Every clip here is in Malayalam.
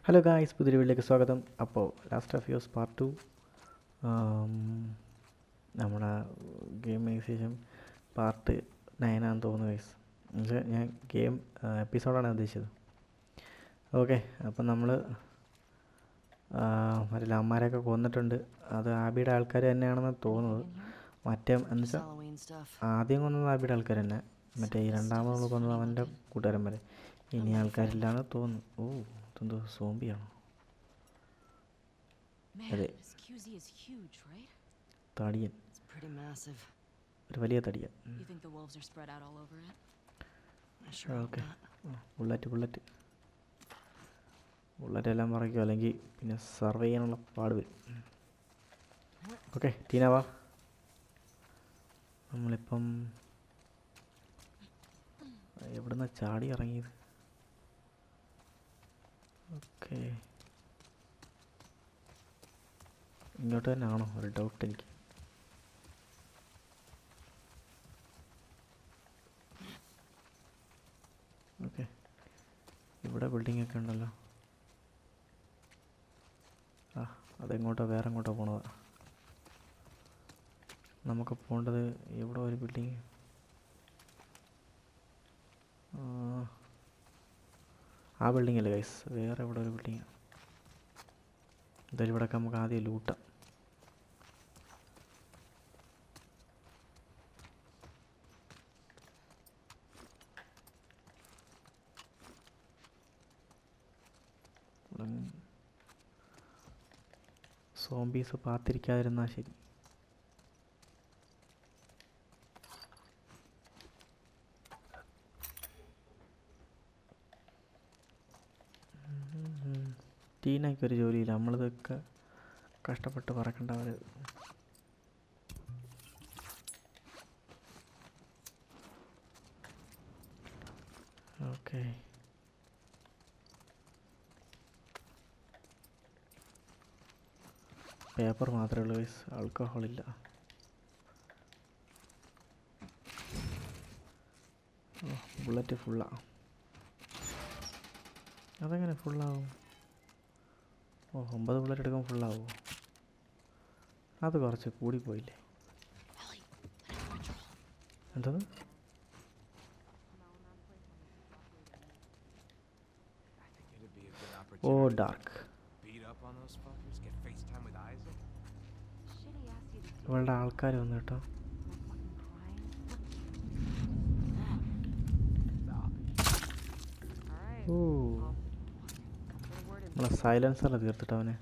ഹലോ ഗായ്സ് പുതിയ വീട്ടിലേക്ക് സ്വാഗതം അപ്പോൾ last of us part two നമ്മുടെ ഗെയിമിന് ശേഷം പാർട്ട് നയനാന്ന് തോന്നുന്നു ഗൈസ് എന്നുവെച്ചാൽ ഞാൻ ഗെയിം എപ്പിസോഡാണ് ഉദ്ദേശിച്ചത് ഓക്കെ അപ്പം നമ്മൾ മറ്റേ അമ്മമാരെയൊക്കെ കൊന്നിട്ടുണ്ട് അത് ആബിയുടെ ആൾക്കാർ തന്നെയാണെന്ന് തോന്നുന്നത് മറ്റേ എന്ന് വെച്ചാൽ Halloween stuff. ആദ്യം കൊന്നത് ആബിയുടെ ആൾക്കാർ തന്നെ മറ്റേ ഈ രണ്ടാമത് നമ്മൾ കൊന്നത് അവൻ്റെ കൂട്ടുകാരൻ വരെ ഇനി ആൾക്കാരില്ലാന്ന് തോന്നുന്നു ഓ ഇതെന്തോ സോംബിയാണോ Man, Are they- this QZ is huge, right? തടിയൻ It's pretty massive. ഒരു വലിയ തടിയൻ You think the wolves are spread out all over it? I sure hope okay not. Bullet bullet bullet എല്ലാം മറയ്ക്കും അല്ലെങ്കിൽ പിന്നെ സർവേ ചെയ്യാനുള്ള പാട് വരും ഓക്കെ ടീന വാ നമ്മളിപ്പം എവിടുന്ന ചാടി ഇറങ്ങിയത് ഓക്കെ ഇങ്ങോട്ട് തന്നെ ആണോ ഒരു ഡൗട്ട് എനിക്ക് ഓക്കെ ഇവിടെ ബിൽഡിംഗ് ഒക്കെ ഉണ്ടല്ലോ ആ അതെങ്ങോട്ടോ വേറെ എങ്ങോട്ടോ പോണതാ നമുക്ക് പോകേണ്ടത് ഇവിടെ ഒരു ബിൽഡിങ് ആ ബിൽഡിംഗ് അല്ലേ ഗൈസ് വേറെ ഇവിടെ ഒരു ബിൽഡിങ് എന്തായാലും ഇവിടെയൊക്കെ നമുക്ക് ആദ്യം ലൂട്ടാം സോംബീസ് പാത്തിരിക്കാതിരുന്നാൽ ശരി ടീനയ്ക്ക് ഒരു ജോലിയില്ല നമ്മളിതൊക്കെ കഷ്ടപ്പെട്ട് പറക്കേണ്ടവർ ഓക്കെ പേപ്പർ മാത്രമേ ഉള്ളൂ ഗൈസ് ആൽക്കഹോൾ ഇല്ല ബുള്ളറ്റ് ഫുള്ളാ അതെങ്ങനെ ഫുള്ളാവും ഓ ഒമ്പത് ബുള്ളറ്റ് എടുക്കുമ്പോൾ ഫുള്ളാവുമോ അത് കുറച്ച് കൂടിപ്പോയില്ലേ Ellie, an patrol. എന്തത് I think it'd be a good ഓ opportunity dark to beat up on those fuckers, get FaceTime with Isaac. ഇവളുടെ ആൾക്കാർ വന്നു കേട്ടോ ഓ നമ്മളെ സൈലൻസറിൽ തീർത്തിട്ട് അവനെ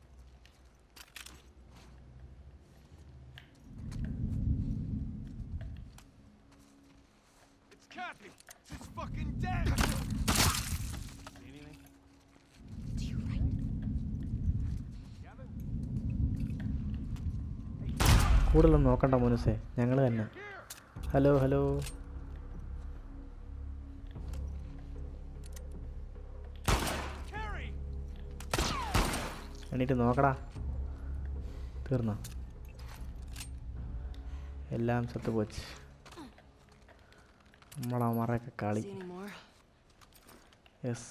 It's Kathy! She's fucking dead! Anything? To your right. Kevin? കൂടുതലൊന്നും നോക്കണ്ട മോനുസേ ഞങ്ങൾ തന്നെ ഹലോ ഹലോ Carrie! എണീറ്റ് നോക്കടാ തീർന്നോ എല്ലാം ചത്തു പോച്ച് നമ്മളമാരൊക്കെ കളി See any more? യെസ്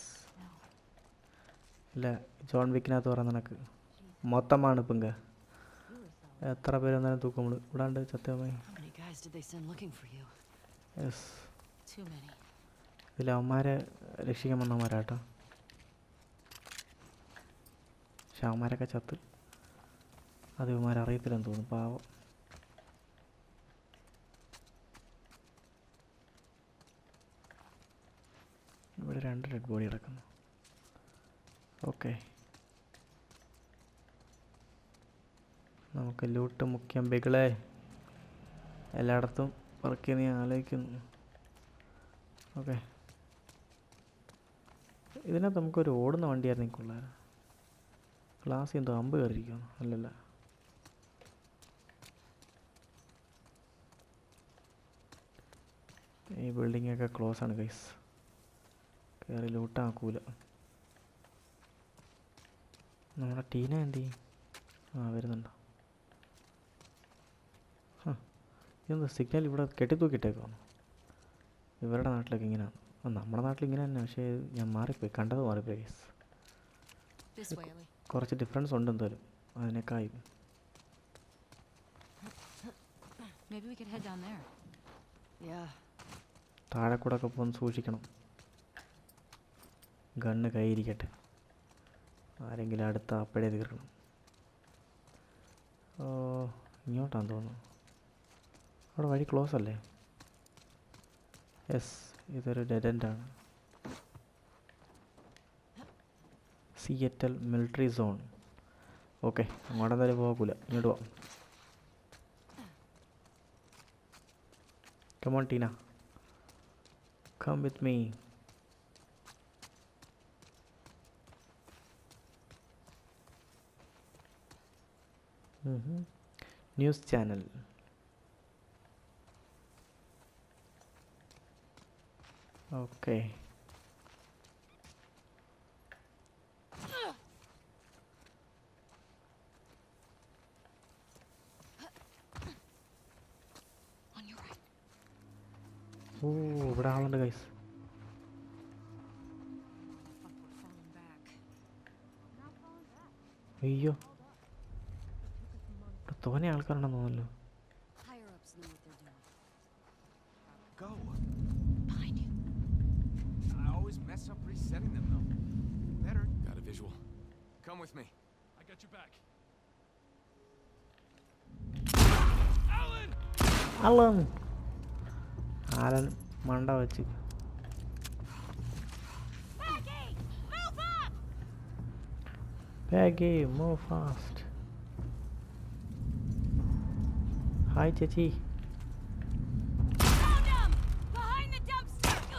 ഇല്ല ജോൺ വിക്കിനകത്ത് പറയുന്ന നിനക്ക് മൊത്തമാണ് ഇപ്പം എത്ര പേര് വന്നാലും തൂക്കം നമ്മള് ഇവിടാണ്ട് ചത്തമ്മ How many guys did they send looking for you? Yes Too many. ഇതിൽ അവന്മാരെ രക്ഷിക്കാൻ വന്നവന്മാരാട്ടോ പക്ഷെ അവന്മാരൊക്കെ ചത്ത് അത് ഇവന്മാരറിയത്തില്ലെന്ന് തോന്നുന്നു പാവം ഇവിടെ രണ്ട് ഡെഡ് ബോഡി കിടക്കുന്നു ഓക്കെ നമുക്ക് ലൂട്ട് മുഖ്യം ബികളെ എല്ലായിടത്തും വർക്ക് നീ ആലോചിക്കുന്നു ഓക്കെ ഇതിനകത്ത് നമുക്കൊരു ഓടുന്ന വണ്ടിയായിരുന്നു കൊള്ളാറ് ക്ലാസ് എന്തോ അമ്പ് കയറിയിരിക്കുന്നു അല്ലല്ല ഈ ബിൽഡിംഗ് ഒക്കെ ക്ലോസ് ആണ് ഗൈസ് കയറി ലൂട്ടാക്കൂല നമ്മുടെ ടീന എന്ത് ചെയ്യും ആ വരുന്നുണ്ടോ ഹ, ഇതെന്താ സിഗ്നൽ ഇവിടെ കെട്ടിത്തൂക്കിയിട്ടേക്കാണ് ഇവരുടെ നാട്ടിലൊക്കെ ഇങ്ങനെയാണ് ആ, നമ്മുടെ നാട്ടിൽ ഇങ്ങനെ തന്നെ പക്ഷേ ഞാൻ മാറിപ്പോയി കണ്ടത് മാറിപ്പോയി ഗൈസ് This way, Ellie. കുറച്ച് ഡിഫറൻസ് ഉണ്ട് എന്തായാലും അതിനേക്കായി Maybe we could head down there. Yeah. താഴെ കൂടെ ഒക്കെ പോന്ന് സൂക്ഷിക്കണം ഗണ്ണ് കയ്യിരിക്കട്ടെ ആരെങ്കിലും അടുത്ത അപ്പഴേ തീർക്കണം ഓ ഇങ്ങോട്ടാന്ന് തോന്നുന്നു അവിടെ വഴി ക്ലോസ് അല്ലേ യെസ് ഇതൊരു ഡെഡ് ആണ് സിയറ്റൽ മിലിറ്ററി സോൺ ഓക്കെ അങ്ങോട്ടെന്തായാലും പോകൂല ഇങ്ങോട്ട് പോവാം come on Tina Come with me. Mm-hmm. News channel. Okay. On your right. ഓ ഇവിടെ ആളുണ്ട് guys Fuck, we're falling back. അയ്യോ ഇവിടെ തോനെ ആൾക്കാരുണ്ടെന്ന് തോന്നുന്നല്ലോ Higher ups know what they're doing. Go. Behind you. I always mess up resetting them, though. Better. Got a visual. Come with me. I got you back. Alan! Alan Alan മണ്ട വെച്ച് Peggy, move fast. ഹായ് ചേച്ചി Found him! Behind the dumpster!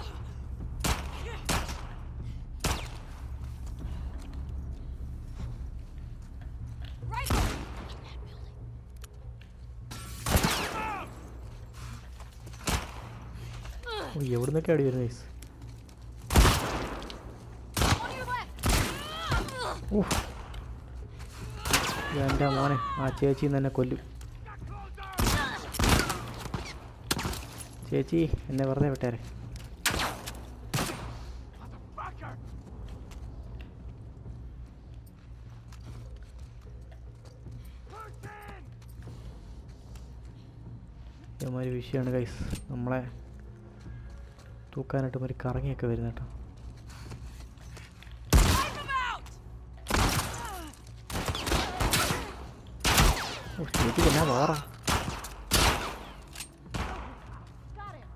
Rifle! In that building. ഓ എവിടുന്നൊക്കെ അടി വരുന്നത് ഗൈസ് On your left! ഊഹ് എൻ്റെ മോനെ ആ ചേച്ചി തന്നെ കൊല്ലും ചേച്ചി എന്നെ വെറുതെ വിട്ടേരെ Fucker! Person! ഇമാതിരി വിഷയമാണ് ഗൈസ് നമ്മളെ തൂക്കാനായിട്ട് മാതിരി കറങ്ങിയൊക്കെ വരുന്ന കേട്ടോ Wipe him out! ഓ ചേച്ചിക്ക് എന്നാ വേറ Got him!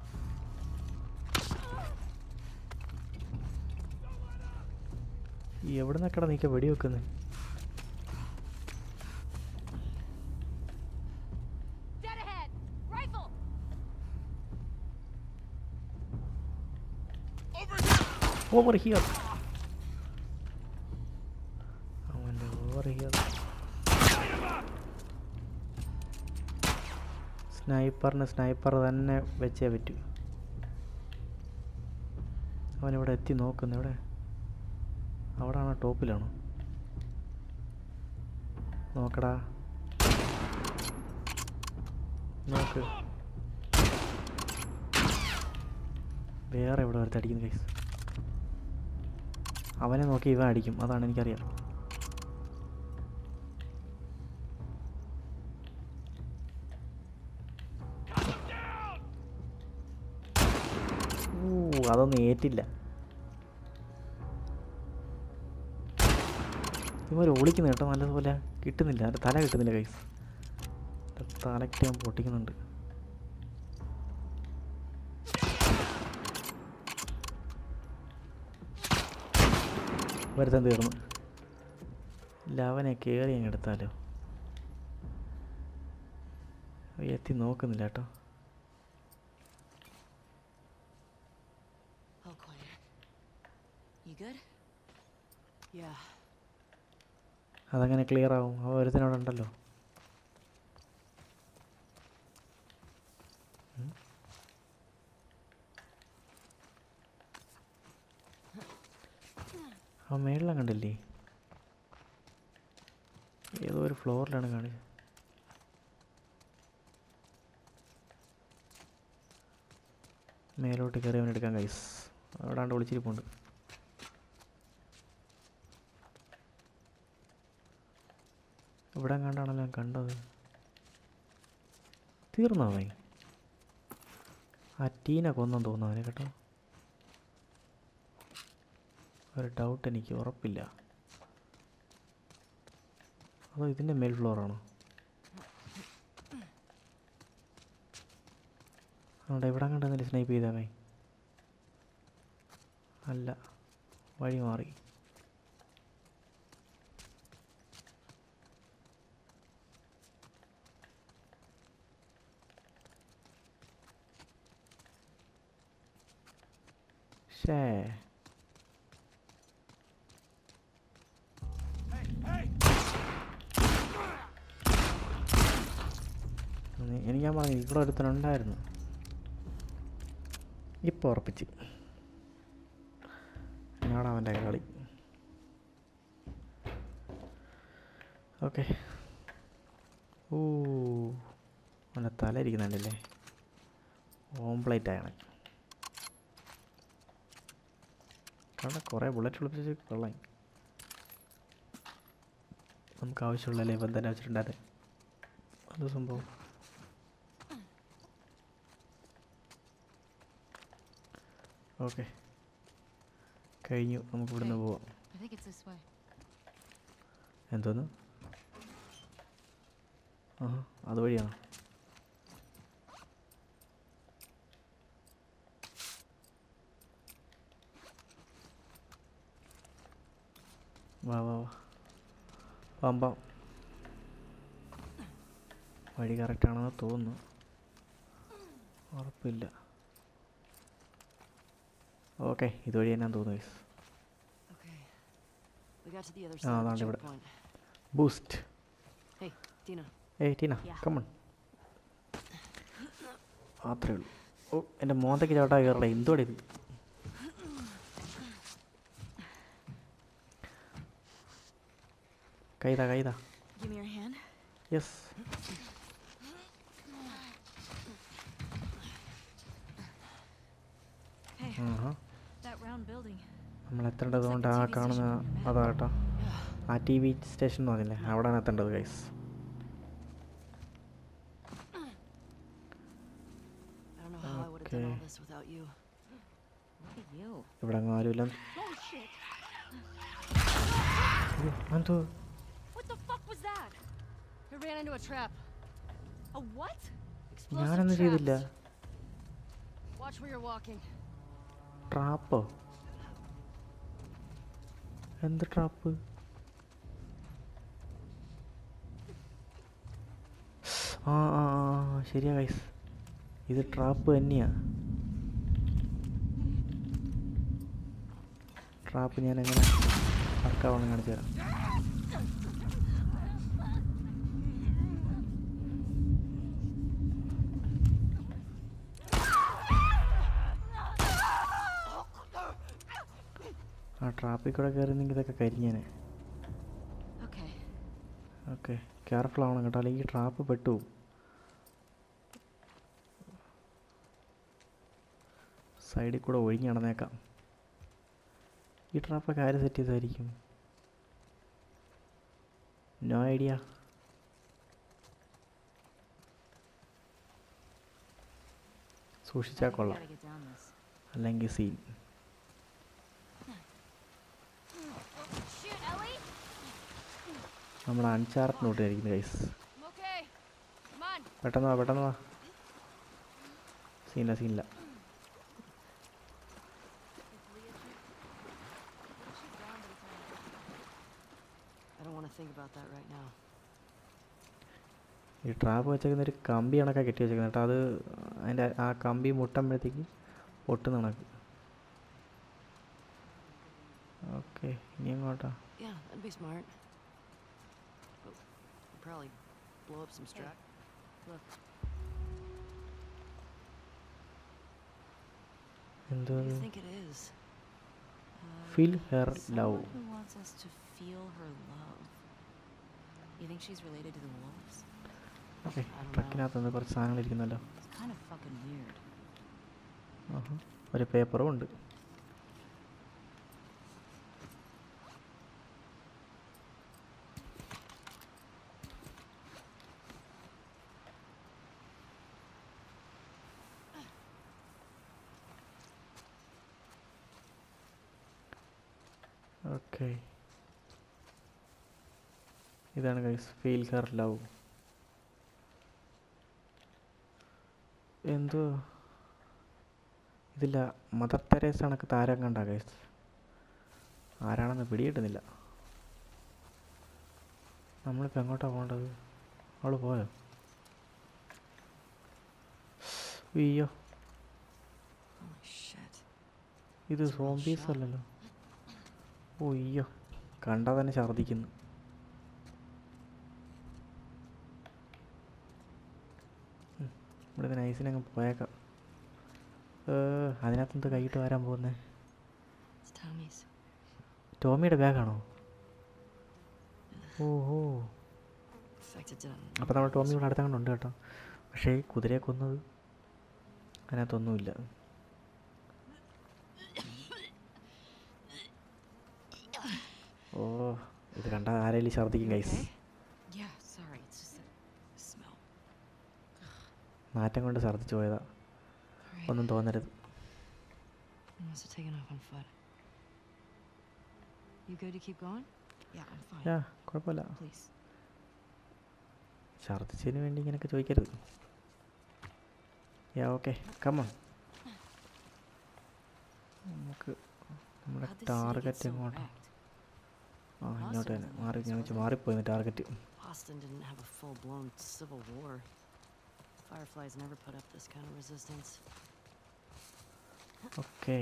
ഈ എവിടെ നിന്നൊക്കെടാ നീക്ക വെടി വെക്കുന്നത് Dead ahead! Rifle! Over here അവൻ്റെ ഓവർ ഹിയർ സ്നൈപ്പറിന് സ്നൈപ്പർ തന്നെ വെച്ചേ പറ്റൂ അവനിവിടെ എത്തി നോക്കുന്നു എവിടെ അവിടാണോ ടോപ്പിലാണോ നോക്കടാ നോക്ക് വേറെ എവിടെ ഒരുത്ത് അടിക്കുന്നു കൈസ് അവനെ നോക്കി ഇവൻ അടിക്കും അതാണ് എനിക്കറിയാം ഊ അതൊന്നും ഏറ്റില്ല ഇവർ ഓളിക്കുന്ന കേട്ടോ നല്ലതുപോലെ കിട്ടുന്നില്ല എൻ്റെ തല കിട്ടുന്നില്ല കൈസ് തലയ്ക്ക് ഞാൻ പൊട്ടിക്കുന്നുണ്ട് വരുത്തം തീർന്നു ലവനെ കയറി അങ്ങ് എടുത്താലോ എത്തി നോക്കുന്നില്ല കേട്ടോ All quiet. You good? Yeah. അതങ്ങനെ ക്ലിയർ ആവും ആ ഒരുത്തനവിടെ ഉണ്ടല്ലോ ഉം. ആ മേളിലും കണ്ടില്ലേ ഏതോ ഒരു ഫ്ലോറിലാണ് കാണിച്ചത് മേലോട്ട് കയറി അവനെടുക്കാൻ കൈസ് അവിടെ വിളിച്ചിരിപ്പുണ്ട് ഇവിടെ കണ്ടാണല്ലോ ഞാൻ കണ്ടത് തീർന്നോ അവൻ ആ ടീനെ കൊന്നെന്ന് തോന്നുന്നു അവനെ കേട്ടോ ഒരു ഡൗട്ട് എനിക്ക് ഉറപ്പില്ല അതോ ഇതിൻ്റെ മേൽ ഫ്ലോറാണോ അവിടെ എവിടെ കണ്ടെന്നില്ല സ്നൈപ്പ് ചെയ്തവൻ അല്ല വഴി മാറി ഷേ നീ- എനിക്ക് ഞാൻ പറഞ്ഞു ഇവിടെ ഒരുത്തനുണ്ടായിരുന്നു ഇപ്പോൾ ഉറപ്പിച്ച് എന്നാണ് അവൻ്റെ കളി ഓക്കെ ഓ അവൻ്റെ തല ഇരിക്കുന്നുണ്ടല്ലേ ഓംപ്ലേറ്റ് ആണ് കാരണം കുറേ ബുള്ളറ്റ് ഒളിപ്പിച്ച് കൊള്ളാം നമുക്ക് ആവശ്യമുള്ളല്ലേ ഇവൻ തന്നെ വെച്ചിട്ടുണ്ടായിരുന്നെ അത് സംഭവം ഓക്കെ കഴിഞ്ഞു നമുക്ക് ഇവിടുന്ന് പോവാം I think it's this way. എന്തോന്ന് ആ അതുവഴിയാണോ വാ വാ വാ പാമ്പാം വഴി കറക്റ്റാണെന്ന് തോന്നുന്നു ഉറപ്പില്ല ഓക്കെ ഇതുവഴി തന്നെ തോന്നുന്നു guys. Okay. We got to the other Ah, side of the ദാണ്ട് ഇവിടെ. checkpoint. Boost Hey, Tina. ഏയ് ടീന Yeah. കമ്മൺ മാത്രമേ ഉള്ളൂ ഓ എൻ്റെ മോന്തയ്ക്ക് ചവിട്ടാ കയറട്ടെ എന്തോടെ ഇത് കൈതാ കൈതാ Give me your hand. Yes Hey, ആഹാ that round building. നമ്മൾ എത്തേണ്ടത് കൊണ്ട് ആ കാണുന്ന അതാ കേട്ടോ ആ ടി വി സ്റ്റേഷൻ എന്ന് പറഞ്ഞില്ലേ അവിടെയാണ് എത്തേണ്ടത് guys I don't know how I would have done all Okay. this without you. Look at you. ഇവിടെ അങ്ങ് ആരുമില്ല Oh shit! അയ്യോ, എന്തോ What the fuck was that? I ran into a trap. A what? Explosive ഞാനൊന്നും ചെയ്തില്ല traps. Watch where you're walking. ട്രാപ്പോ എന്ത് ട്രാപ്പ് ആ ആ ആ, ആ ശരിയാ ഗൈസ് ഇത് ട്രാപ്പ് തന്നെയാ ട്രാപ്പ് ഞാൻ എങ്ങനെ വർക്കാവണം കാണിച്ചു തരാം ആ ട്രാപ്പിൽ കൂടെ കയറുന്നെങ്കിൽ ഇതൊക്കെ കരിഞ്ഞേനെ Okay. ഓക്കെ കെയർഫുൾ ആവണം കേട്ടോ അല്ലെങ്കിൽ ട്രാപ്പ് പെട്ടു സൈഡിൽ കൂടെ ഒഴിഞ്ഞ് നടന്നേക്കാം ഈ ട്രാപ്പൊക്കെ ആര് സെറ്റ് ചെയ്തായിരിക്കും നോ ഐഡിയ സൂക്ഷിച്ചാൽ We കൊള്ളാം gotta get down this. അല്ലെങ്കിൽ സീൻ Shoot, Ellie! നമ്മൾ അൺചാർട്ടിനോട്ട് ഇരിക്കുന്നത് guys I'm okay. Come on. പെട്ടെന്ന് വാ പെട്ടെന്ന് വാ സീനില്ല സീനില്ല I don't want to think about that right now. ഈ ട്രാപ്പ് വെച്ചേക്കുന്ന ഒരു കമ്പി കണക്കാണ് കെട്ടി വെച്ചേക്കുന്നത് കേട്ടോ അത് അതിൻ്റെ ആ കമ്പി മുട്ടുമ്പോഴത്തേക്ക് പൊട്ടുന്ന കണക്ക് ഓക്കെ ഇനി എങ്ങോട്ടാ Yeah, that'd be smart. But we'd probably blow up some strap. Look, എന്തോ What do you think it is? Feel her love someone who wants us to feel her love. You think she's related to the wolves? Okay I don't know. ട്രക്കിനകത്ത് നിന്ന് കുറച്ച് സാധനങ്ങൾ ഇരിക്കുന്നല്ലോ It's kind of fucking weird. ആഹാ. ഒരു പേപ്പറും ഉണ്ട് ഓക്കെ ഇതാണ് ഗൈസ് ഫീൽ ഹർ ലവ് എന്തോ ഇതില്ല മദർ തെരേസ കണക്ക് താരം കണ്ട ഗൈസ് ആരാണെന്ന് പിടികിട്ടുന്നില്ല നമ്മളിപ്പോൾ എങ്ങോട്ടാ പോകേണ്ടത് അവള് പോയോ അയ്യോ Holy shit. ഇത് സോംബീസ് അല്ലല്ലോ ഓ അയ്യോ കണ്ടാൽ തന്നെ ഛർദ്ദിക്കുന്നു ഉം, ഇവിടുന്ന് നൈസിനങ്ങ് പോയേക്കാം ഏ, അതിനകത്ത് എന്ത് കൈയിട്ട് വരാൻ പോകുന്നത് It's Tommy's. ടോമിയുടെ ബാഗാണോ oh oh Infected to അപ്പോൾ നമ്മൾ ടോമി ഇവിടെ അടുത്തങ്ങോട്ട് ഉണ്ട് കേട്ടോ പക്ഷേ ഈ കുതിരയെ കൊന്നത് അതിനകത്തൊന്നുമില്ല ഓ ഇത് കണ്ട ആരെങ്കിലും ഛർദ്ദിക്കും guys Yeah, sorry. It's just the smell. നാറ്റം കൊണ്ട് ഛർദ്ദിച്ചു പോയതാ Alright. ഒന്നും തോന്നരുത് I must have taken off on foot. You good to keep going? Yeah, I'm fine. യാ കുഴപ്പമില്ല Please. ഛർദ്ദിച്ചതിന് വേണ്ടി ഇങ്ങനെയൊക്കെ ചോദിക്കരുത് യാ ഓക്കെ കമ്മ നമുക്ക് നമ്മുടെ How'd the city get target so എങ്ങോട്ടാണ് wrecked? ആ ഇങ്ങോട്ട് തന്നെ മാറി ഞാൻ വെച്ച് മാറിപ്പോയിരുന്നു target Boston didn't have a full blown civil war. Fireflies never put up this kind of resistance. Okay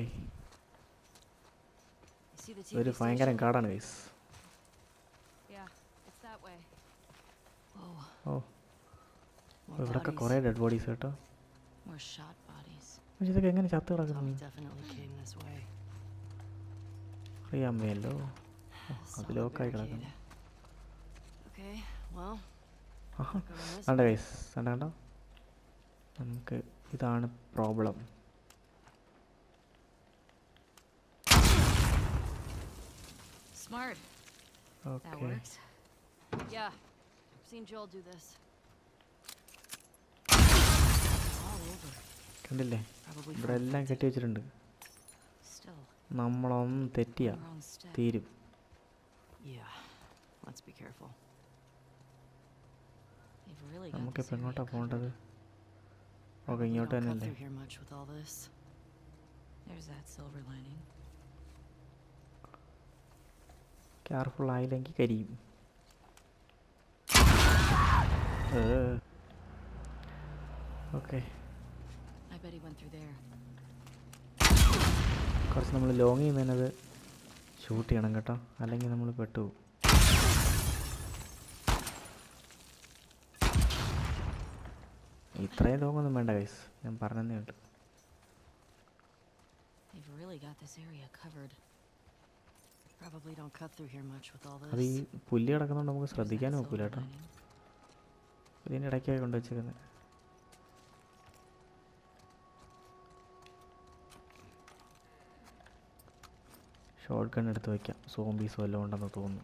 You see the ഒരു TV ഭയങ്കര station? കാടാണ് guys Yeah, it's that way. Whoa. ഓ More ഇവിടൊക്കെ bodies. കുറേ ഡെഡ് ബോഡീസ് കേട്ടോ More shot bodies. പക്ഷെ ഇതൊക്കെ എങ്ങനെ ചത്ത് Tommy കിടക്കുന്നു definitely came this way. അറിയാൻ മേലോ Saw അത് the ലോക്കായി barricade. കിടക്കുന്നു Okay, well, ആഹാ going this കണ്ട way. ഗൈസ് കണ്ട കണ്ടോ നമുക്ക് ഇതാണ് problem Smart. That okay works. Yeah, I've seen Joel do this. All over. കണ്ടില്ലേ Probably ഇവിടെ എല്ലാം കെട്ടി വെച്ചിട്ടുണ്ട് Still, നമ്മളൊന്നും തെറ്റിയ one wrong step. തീരും Yeah, let's be careful. They've really got this നമുക്കിപ്പോൾ area എങ്ങോട്ടാ covered. പോകേണ്ടത് ഓക്കെ Probably ഇങ്ങോട്ട് don't cut തന്നെയല്ലേ through here much with all this. There's that silver lining. Careful ആയില്ലെങ്കിൽ കരിയും okay I bet he went through there. കുറച്ച് നമ്മൾ ലോങ് ചെയ്യുന്നതിനത് ഷൂട്ട് ചെയ്യണം കേട്ടോ അല്ലെങ്കിൽ നമ്മൾ പെട്ടു പോകും. ഇത്രയും ലോങ് ഒന്നും വേണ്ട ഗൈസ് ഞാൻ പറഞ്ഞതേ ഉണ്ട് They've really got this area covered. Probably don't cut through here much with all അത് ഈ this. പുല്ല് കിടക്കുന്നതുകൊണ്ട് നമുക്ക് There's that ശ്രദ്ധിക്കാനും silver ഒക്കില്ല കേട്ടോ lining. ഇതിൻ്റെ ഇടയ്ക്കായി കൊണ്ട് വെച്ചേക്കുന്നത് ഷോർട്ട് ഗൺ എടുത്ത് വയ്ക്കാം സോംബീസ് വല്ലതും ഉണ്ടെന്ന് തോന്നുന്നു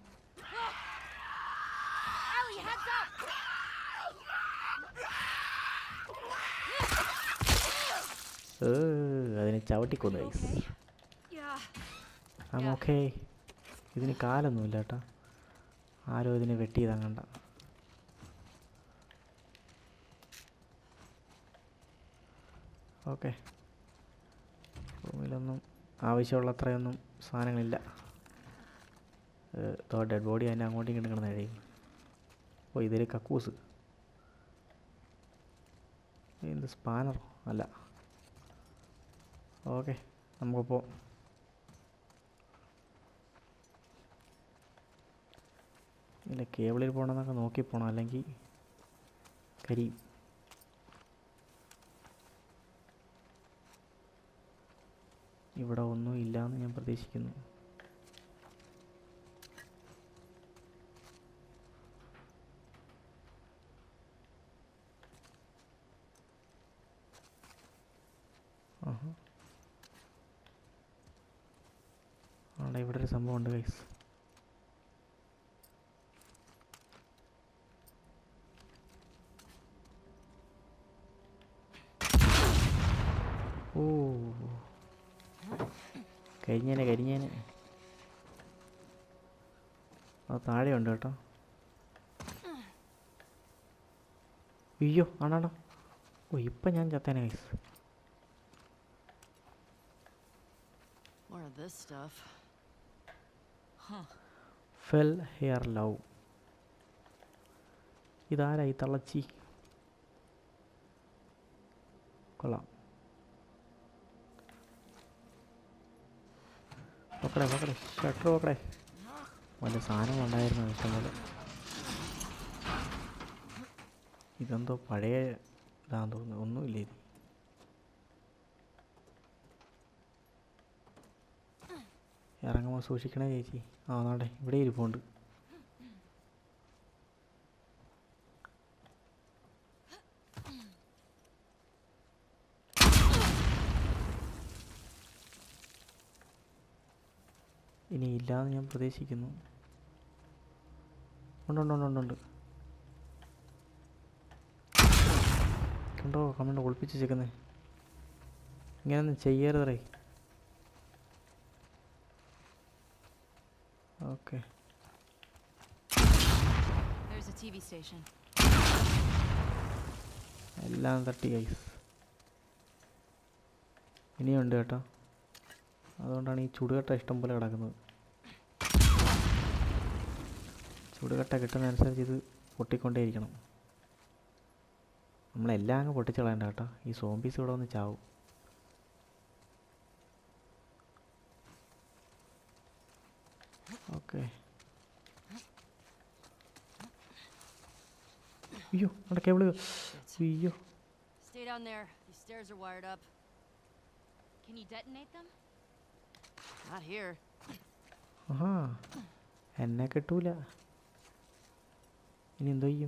ഏ, അതിനെ ചവിട്ടിക്കൊന്നു ഗൈസ് Yeah. ആ ഓക്കേ ഇതിന് കാലൊന്നുമില്ല കേട്ടോ ആരോ ഇതിനെ വെട്ടിയതാ കണ്ട ഓക്കെ റൂമിലൊന്നും ആവശ്യമുള്ള അത്രയൊന്നും സാധനങ്ങളില്ല ഡെഡ് ബോഡി അതിൻ്റെ അങ്ങോട്ടും ഇങ്ങോട്ടും കിടന്ന് കഴിയും ഓ ഇതിൽ കക്കൂസ് എന്ത് സ്പാനർ അല്ല ഓക്കെ നമുക്കിപ്പോൾ ഇല്ല കേബിളിൽ പോകണമെന്നൊക്കെ നോക്കി പോകണം അല്ലെങ്കിൽ കരിയും ഇവിടെ ഒന്നും ഇല്ലയെന്ന് ഞാൻ പ്രതീക്ഷിക്കുന്നു ആഹാ ആണ്ടെ ഇവിടെ ഒരു സംഭവം ഉണ്ട് ഗൈസ് ഓ കരിഞ്ഞേനെ കരിഞ്ഞേനെ അത് താഴെയുണ്ട് കേട്ടോ അയ്യോ ആണാണോ ഓ ഇപ്പം ഞാൻ ചത്തേനെ guys More of this stuff. Feel her love ഇതാരായി തള്ളച്ചി കൊള്ളാം നോക്കടേ നോക്കടേ ഷട്ടർ നോക്കടേ വല്ല സാധനങ്ങളുണ്ടായിരുന്നു ഇഷ്ടംപോലെ ഇതെന്തോ പഴയ ഇതാന്ന് തോന്നുന്നു ഒന്നുമില്ല ഇത് ഇറങ്ങുമ്പോൾ സൂക്ഷിക്കണേ ചേച്ചി ആ നാടെ ഇവിടെ ഇരിപ്പുണ്ട് ഇനി ഇല്ലാന്ന് ഞാൻ പ്രതീക്ഷിക്കുന്നു ഉണ്ട് ഉണ്ട് ഉണ്ട് ഉണ്ട് ഉണ്ട് കണ്ടോ കമണ്ട് ഒളിപ്പിച്ച് വെച്ചേക്കുന്നേ ഇങ്ങനെയൊന്നും ചെയ്യരുതറേ okay There's a TV station. എല്ലാം തട്ടി ഐസ് ഇനിയുണ്ട് കേട്ടോ അതുകൊണ്ടാണ് ഈ ചുടുകട്ട ഇഷ്ടം പോലെ കിടക്കുന്നത് ചുടുകട്ട കിട്ടുന്നതനുസരിച്ച് ഇത് പൊട്ടിക്കൊണ്ടേയിരിക്കണം നമ്മളെല്ലാം അങ്ങ് പൊട്ടിച്ച് കളയണ്ട കേട്ടോ ഈ സോംബീസ് ഇവിടെ വന്ന് ചാവും ഓക്കെ അയ്യോ അവിടെ കേബിള് അയ്യോ Stay down there. These stairs are wired up. Can you detonate them? Not here. ആഹാ എന്നെ കിട്ടൂല ഇനി എന്തോ ചെയ്യും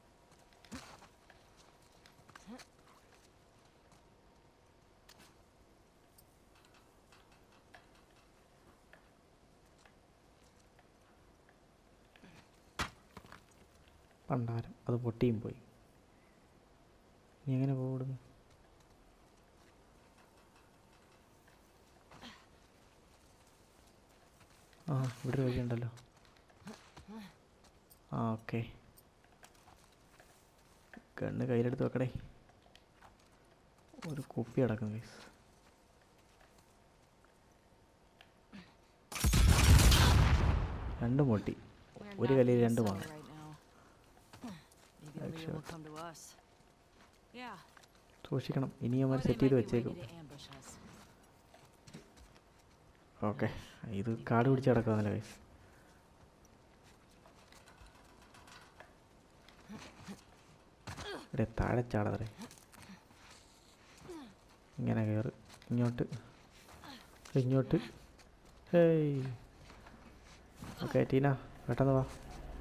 പണ്ടാരം അത് പൊട്ടിയും പോയി ഇനി എങ്ങനെ പോകും ആ ഇവിടെ ഒരു വഴിയുണ്ടല്ലോ ആ ഓക്കെ കണ്ണ് കയ്യിലെടുത്ത് വെക്കടേ ഒരു കുപ്പി അടക്കും ഗൈസ് രണ്ട് പൊട്ടി We're ഒരു not കല്ലിൽ being രണ്ട് subtle മാങ്ങ right now. Maybe Like Leah will shot. come to us. Yeah. സൂക്ഷിക്കണം ഇനി Or അവന്മാർ they സെറ്റ് ചെയ്ത് might be വെച്ചേക്കും ready to ambush us. Okay ഇത് കാട് പിടിച്ച് കിടക്കാന്നല്ലോ ഗൈസ് ഇവിടെ താഴെ ചാടാതെ ഇങ്ങനെ കയറ് ഇങ്ങോട്ട് ഇങ്ങോട്ട് ഹേയ് ഓക്കെ ടീന പെട്ടെന്ന് വാ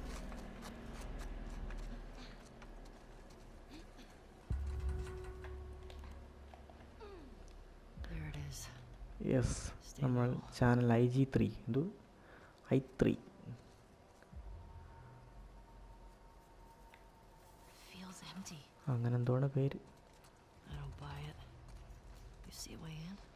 There it is. Yes Stay നമ്മൾ low. Channel I G three എന്തോ ഐ ത്രീ Feels empty. അങ്ങനെ എന്തോണ് പേര് I don't buy it. You see a way in?